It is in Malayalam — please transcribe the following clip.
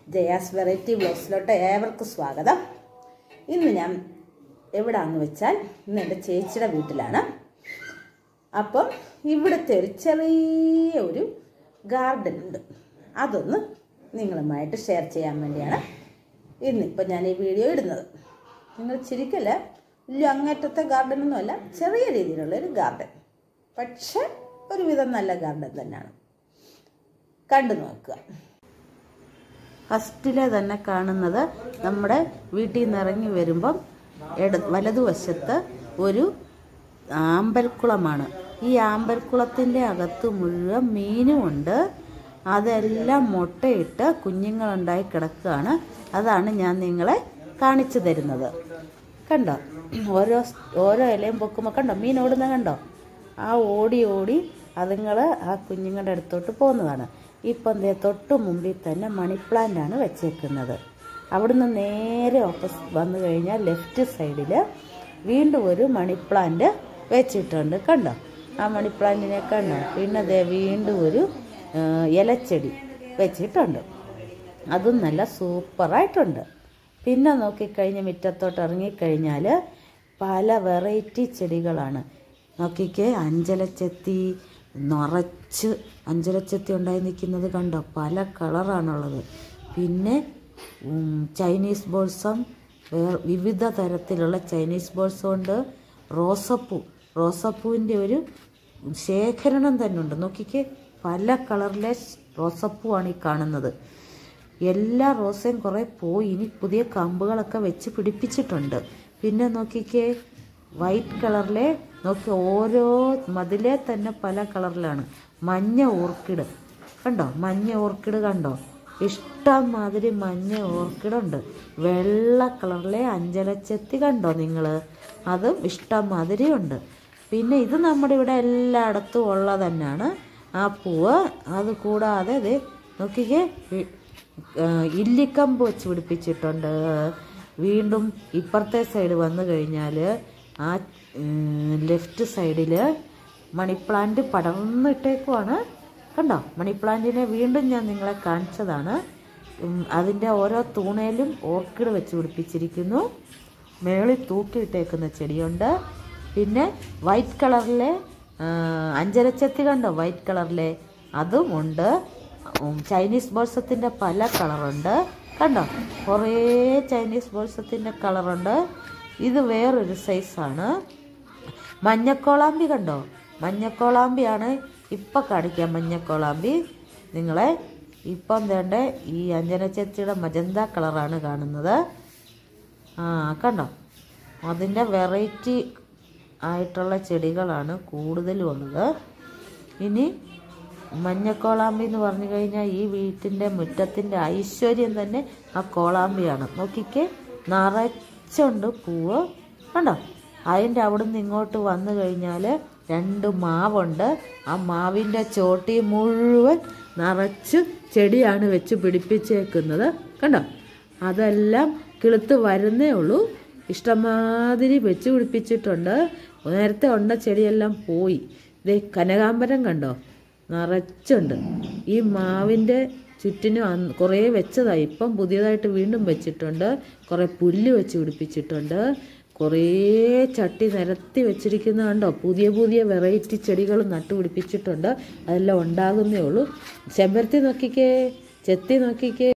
ജയാസ് വെറൈറ്റി ബ്ലോഗ്സിലോട്ട് ഏവർക്കും സ്വാഗതം ഇന്ന് ഞാൻ എവിടാന്ന് വെച്ചാൽ ഇന്ന് എൻ്റെ ചേച്ചിയുടെ വീട്ടിലാണ് അപ്പം ഇവിടുത്തെ ഒരു ചെറിയ ഒരു ഗാർഡൻ ഉണ്ട് അതൊന്ന് നിങ്ങളുമായിട്ട് ഷെയർ ചെയ്യാൻ വേണ്ടിയാണ് ഇന്നിപ്പോൾ ഞാൻ ഈ വീഡിയോ ഇടുന്നത് നിങ്ങൾ ചിരിക്കല്ല വലിയ അങ്ങേറ്റത്തെ ഗാർഡനൊന്നുമല്ല ചെറിയ രീതിയിലുള്ള ഒരു ഗാർഡൻ പക്ഷെ ഒരുവിധം നല്ല ഗാർഡൻ തന്നെയാണ് കണ്ടു നോക്കുക ഫസ്റ്റിലെ തന്നെ കാണുന്നത് നമ്മുടെ വീട്ടിൽ നിന്ന് ഇറങ്ങി വരുമ്പം ഇട വലതുവശത്ത് ഒരു ആമ്പൽക്കുളമാണ് ഈ ആമ്പൽക്കുളത്തിൻ്റെ അകത്ത് മുഴുവൻ മീനുമുണ്ട് അതെല്ലാം മുട്ടയിട്ട് കുഞ്ഞുങ്ങളുണ്ടായി കിടക്കുകയാണ് അതാണ് ഞാൻ നിങ്ങളെ കാണിച്ചു തരുന്നത് കണ്ടോ ഓരോ ഓരോ ഇലയും പൊക്കുമ്പോൾ കണ്ടോ മീൻ ഓടുന്ന കണ്ടോ ആ ഓടി ഓടി അതുങ്ങൾ ആ കുഞ്ഞുങ്ങളുടെ അടുത്തോട്ട് പോകുന്നതാണ് ഇപ്പം ദേ തൊട്ട് മുമ്പിൽ തന്നെ മണി പ്ലാന്റ് ആണ് വെച്ചേക്കുന്നത് അവിടുന്ന് നേരെ ഓപ്പോസിറ്റ് വന്നു കഴിഞ്ഞാൽ ലെഫ്റ്റ് സൈഡിൽ വീണ്ടും ഒരു മണി പ്ലാന്റ് വെച്ചിട്ടുണ്ട് കണ്ടോ ആ മണി പ്ലാന്റിനെ കണ്ടോ പിന്നെ ദേ വീണ്ടും ഒരു ആ, ഇലച്ചെടി വെച്ചിട്ടുണ്ട് അതും നല്ല സൂപ്പറായിട്ടുണ്ട് പിന്നെ നോക്കിക്കഴിഞ്ഞ് മുറ്റത്തോട്ട് ഇറങ്ങിക്കഴിഞ്ഞാൽ പല വെറൈറ്റി ചെടികളാണ് നോക്കിക്കേ അഞ്ചലച്ചെത്തി നിറച്ച് അഞ്ചലച്ചെത്തി ഉണ്ടായി നിൽക്കുന്നത് കണ്ടോ പല കളറാണുള്ളത് പിന്നെ ഉം, ചൈനീസ് ബോൾസം വേറെ വിവിധ തരത്തിലുള്ള ചൈനീസ് ബോൾസം ഉണ്ട് റോസപ്പൂ റോസപ്പൂവിൻ്റെ ഒരു ശേഖരണം തന്നെ ഉണ്ട് നോക്കിക്കേ പല കളറിലെ റോസപ്പൂവാണ് ഈ കാണുന്നത് എല്ലാ റോസയും കുറേ പോയി ഇനി പുതിയ കമ്പുകളൊക്കെ വെച്ച് പിടിപ്പിച്ചിട്ടുണ്ട് പിന്നെ നോക്കിക്കേ വൈറ്റ് കളറിലെ നോക്കി ഓരോ മതിലെ തന്നെ പല കളറിലാണ് മഞ്ഞ ഓർക്കിഡ് കണ്ടോ മഞ്ഞ ഓർക്കിഡ് കണ്ടോ ഇഷ്ടം മാതിരി മഞ്ഞ ഓർക്കിഡുണ്ട് വെള്ള കളറിലെ അഞ്ചലച്ചെത്തി കണ്ടോ നിങ്ങൾ അതും ഇഷ്ടം മാതിരി ഉണ്ട് പിന്നെ ഇത് നമ്മുടെ ഇവിടെ എല്ലായിടത്തും ഉള്ള തന്നെയാണ് ആ പൂവ് അത് കൂടാതെ ഇത് നോക്കിക്കേ ഇ- ആ, ഇല്ലിക്കമ്പ് വെച്ച് പിടിപ്പിച്ചിട്ടുണ്ട് വീണ്ടും ഇപ്പുറത്തെ സൈഡ് വന്നു കഴിഞ്ഞാൽ ആ ലെഫ്റ്റ് സൈഡിൽ മണി പ്ലാന്റ് പടർന്നിട്ടേക്കുവാണ് കണ്ടോ മണി പ്ലാന്റിനെ വീണ്ടും ഞാൻ നിങ്ങളെ കാണിച്ചതാണ് ഉം, അതിൻ്റെ ഓരോ തൂണയിലും ഓർക്കിഡ് വെച്ച് പിടിപ്പിച്ചിരിക്കുന്നു മേളിൽ തൂക്കിയിട്ടേക്കുന്ന ചെടിയുണ്ട് പിന്നെ വൈറ്റ് കളറിലെ ആ, അഞ്ചരച്ചത്തി കണ്ടോ വൈറ്റ് കളറിലെ അതും ഉണ്ട് ഉം, ചൈനീസ് ബോൾസത്തിൻ്റെ പല കളറുണ്ട് കണ്ടോ കുറേ ചൈനീസ് ബോൾസത്തിൻ്റെ കളറുണ്ട് ഇത് വേറൊരു സൈസാണ് മഞ്ഞക്കോളാമ്പി കണ്ടോ മഞ്ഞക്കോളാമ്പിയാണ് ഇപ്പം കാണിക്കാം മഞ്ഞക്കോളാമ്പി നിങ്ങളെ ഇപ്പം വേണ്ട ഈ അഞ്ജനച്ചേച്ചിയുടെ മജന്ത കളറാണ് കാണുന്നത് ആ കണ്ടോ അതിൻ്റെ വെറൈറ്റി ആയിട്ടുള്ള ചെടികളാണ് കൂടുതലും ഉള്ളത് ഇനി മഞ്ഞക്കോളാമ്പി എന്ന് പറഞ്ഞു കഴിഞ്ഞാൽ ഈ വീട്ടിൻ്റെ മുറ്റത്തിൻ്റെ ഐശ്വര്യം തന്നെ ആ കോളാമ്പിയാണ് നോക്കിക്കേ നിറച്ചുണ്ട് പൂവ് കണ്ടോ അതിൻ്റെ അവിടുന്ന് ഇങ്ങോട്ട് വന്നു കഴിഞ്ഞാൽ രണ്ട് മാവുണ്ട് ആ മാവിൻ്റെ ചോട്ടി മുഴുവൻ നിറച്ച് ചെടിയാണ് വെച്ച് പിടിപ്പിച്ചേക്കുന്നത് കണ്ടോ അതെല്ലാം കിളുത്ത് വരുന്നേ ഉള്ളൂ ഇഷ്ടമാതിരി വെച്ച് പിടിപ്പിച്ചിട്ടുണ്ട് നേരത്തെ ഉണ്ട ചെടിയെല്ലാം പോയി ഇത് കനകാമ്പരം കണ്ടോ നിറച്ചുണ്ട് ഈ മാവിൻ്റെ ചുറ്റിനും അന്ന് കുറേ വെച്ചതായി ഇപ്പം പുതിയതായിട്ട് വീണ്ടും വെച്ചിട്ടുണ്ട് കുറേ പുല്ല് വെച്ച് പിടിപ്പിച്ചിട്ടുണ്ട് കുറേ ചട്ടി നിരത്തി വെച്ചിരിക്കുന്ന കണ്ടോ പുതിയ പുതിയ വെറൈറ്റി ചെടികൾ നട്ടുപിടിപ്പിച്ചിട്ടുണ്ട് അതെല്ലാം ഉണ്ടാകുന്നേ ഉള്ളൂ ചെമ്പരത്തി നോക്കിക്കേ ചെത്തി നോക്കിക്കേ